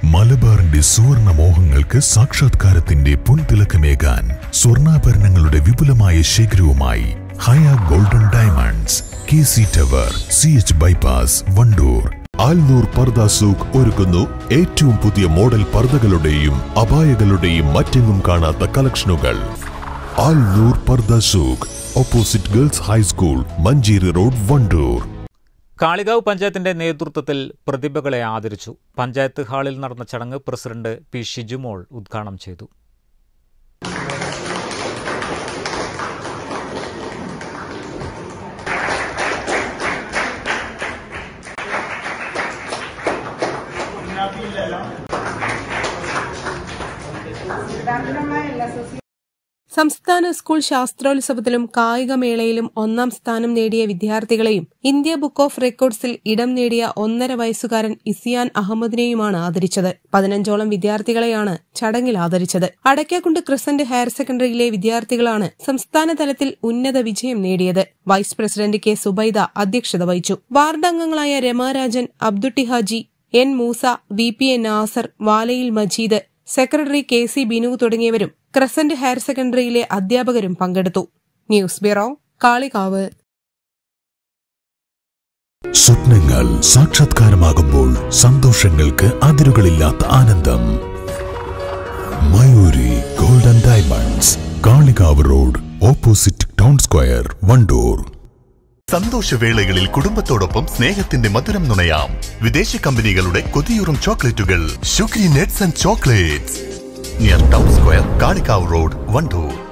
മലബാറിന്റെ സുവർണ മോഹങ്ങൾക്ക് സാക്ഷാത്കാരത്തിന്റെ പൊൻതിളക്കമേകാൻ സ്വർണ്ണാഭരണങ്ങളുടെ വിപുലമായ ശേഖരവുമായി Haya golden diamonds K C tower C H bypass Wandoor Alnoor Pardha Souq ഒരുക്കുന്നു ഏറ്റവും പുതിയ മോഡൽ പർദകളുടെയും അപായകളുടെയും മറ്റെങ്ങും കാണാത്ത കളക്ഷനുകൾ Alnoor Pardha Souq opposite girls high school Manjeri road Wandoor Kalikavu പഞ്ചായത്തിന്റെ നേതൃത്വത്തിൽ പ്രതിഭകളെ ആദരിച്ചു പഞ്ചായത്ത് ഹാളിൽ നടന്ന ചടങ്ങ് പ്രസിഡന്റ് പി ഷിജുമോൾ ഉദ്ഘാടനം ചെയ്തു സംസ്ഥാന സ്കൂൾ ശാസ്ത്രോത്സവത്തിലും കായികമേളയിലും ഒന്നാം സ്ഥാനം നേടിയ വിദ്യാർത്ഥികളെയും ഇന്ത്യ ബുക്ക് ഓഫ് റെക്കോർഡ്സിൽ ഇടം നേടിയ ഒന്നര വയസ്സുകാരൻ ഇസിയാൻ അഹമ്മദിനെയുമാണ് ആദരിച്ചത് പതിനഞ്ചോളം വിദ്യാർത്ഥികളെയാണ് ചടങ്ങിൽ ആദരിച്ചത് അടയ്ക്കാക്കുണ്ട് ക്രിസന്റ് ഹയർ സെക്കൻഡറിയിലെ വിദ്യാർത്ഥികളാണ് സംസ്ഥാന തലത്തിൽ ഉന്നത വിജയം നേടിയത് വൈസ് പ്രസിഡന്റ് കെ സുബൈദ അധ്യക്ഷത വഹിച്ചു വാർഡ് അംഗങ്ങളായ Ramarajan Abdutty Haji N Moosa V P A Nasar Valayil Majeed secretary K C Binu തുടങ്ങിയവരും ക്രസന്റ് ഹയർ സെക്കൻഡറിയിലെ അധ്യാപകരും പങ്കെടുത്തു ന്യൂസ് ബ്യൂറോ കാളികാവ് സ്വപ്നങ്ങൾ സാക്ഷാത്കാരമാകുമ്പോൾ സന്തോഷങ്ങൾക്ക് അതിരുകളില്ലാത്ത ആനന്ദം Mayuri golden diamonds Kalikavu road opposite town square Wandoor സന്തോഷവേളകളിൽ കുടുംബത്തോടൊപ്പം സ്നേഹത്തിന്റെ മധുരം നുണയാം വിദേശ കമ്പനികളുടെ കൊതിയൂറും ചോക്ലേറ്റുകൾ sugary nuts and chocolates near town square Kalikavu road Wandoor